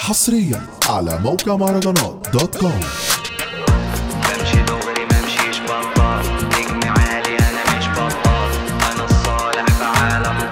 حصريا على موقع مهرجانات دوت كوم بمشي دغري ممشيش بطال نجم عالي انا مش بطال انا الصالح في عالم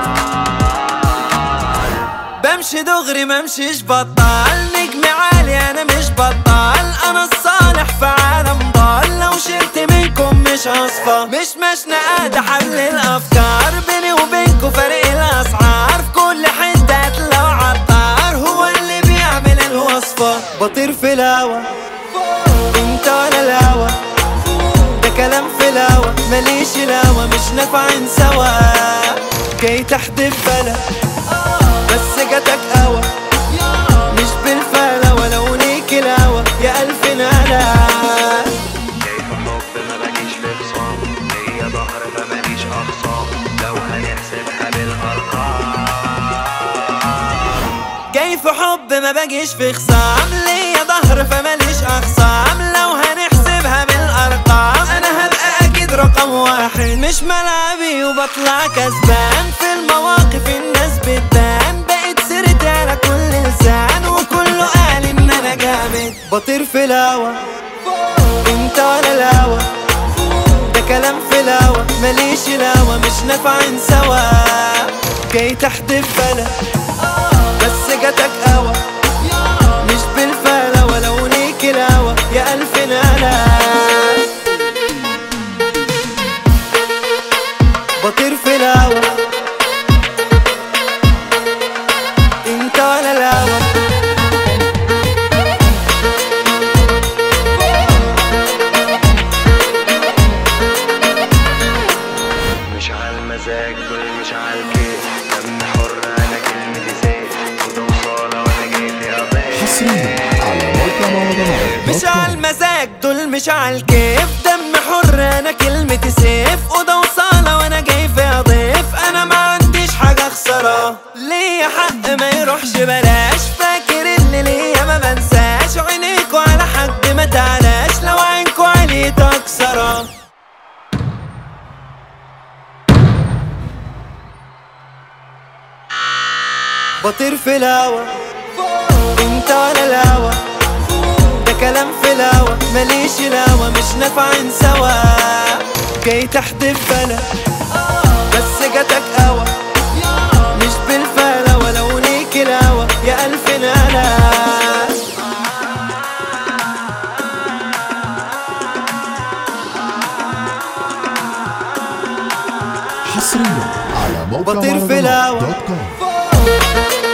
ضال بمشي دغري ممشيش بطال نجم عالي انا مش بطال انا الصالح في عالم ضال لو شلت منكم مش هصفى مش مشنقة حل الافكار بيني وبينكم فرق الاسعار في كل حتة هتلاقوا عطار هو اللي بيعمل الوصفة بطير في الهوا انت ولا الهوا ده كلام في الهوا ماليش الهوا مش نافعين سوا جاي تحت بلا بس جاتك قوى مش بالفلا ولو ليك الهوا يا ألف نالا كيف حب ما باجيش في خصام هي ظهر فماليش اخصام لو هنحسبها بالارقام جاي في حب ما باجيش في خصام ليا ظهر فماليش أخصام لو هنحسبها بالأرقام أنا هبقى أكيد رقم واحد مش ملعبي وبطلع كسبان في المواقف الناس بتبان بقيت سيرتي على كل لسان وكله قال إن أنا جامد بطير في الهوا انت ولا الهوا ده كلام في الهوا ماليش الهوا مش نافعين سوا جاي تحت بلا بس جاتك قوى مش بالفلا ولو ليك الهوا يا ألف نالا بطير في الهوا انت ولا الهوا مش على المزاج دول مش على الكيف دم حر انا كلمتي سيف وده وصالة وانا جاي في قضية حصريا على موقع مهرجانات مش دوت على كوم المزاج دول مش على الكيف دم حر انا كلمتي سيف وده وصالة وانا جاي في اضيف انا ما عنديش حاجة اخسرها ليا حق ما يروحش بلاش فاكر اللي ليا ما بنساش عينيكوا على حد ما تعلاش لو عينكوا عليه تكسرها بطير في الهوا انت ولا الهوا ده كلام في الهوا ماليش الهوا مش نافعين سوا جاي تحت بلا بس جاتك قوى مش بالفلا ولو ليك الهوا يا ألف نالا حصريا على موقع بطير في مهرجانات الهوا دوت كوم